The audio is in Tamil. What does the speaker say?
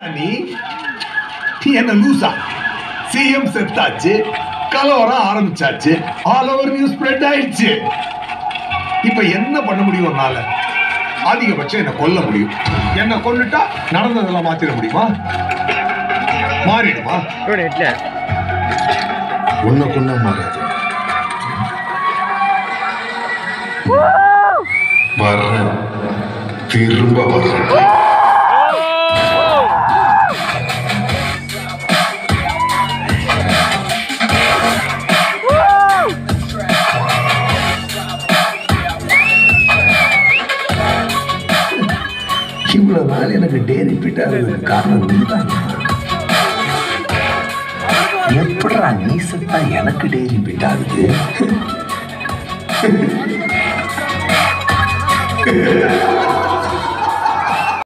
நீ என்ன லூசா சிஎம் செத்தாச்சு கலவரம் ஆரம்பிச்சாச்சு ஆல் ஓவர் நியூஸ் ஸ்ப்ரெட் ஆயிடுச்சு இப்ப என்ன பண்ண முடியும் உன்னால அதிகபட்சம் என்ன கொல்ல முடியும் என்ன கொல்லுட்டா நடந்ததெல்லாம் மாத்திர முடியுமா மாறிடுமா ನೋಡಿ ಇಡ್ಲಿ ஒன்ன கொன்ன மாறாது வர்றேன் திரும்ப வர்றேன் இவ்வளவு நாள் எனக்கு டே ரிப்பீட் ஆகுறதுக்கு காரணம் நீதான் எப்படா நீ செத்தா எனக்கு டே ரிப்பீட் ஆகுது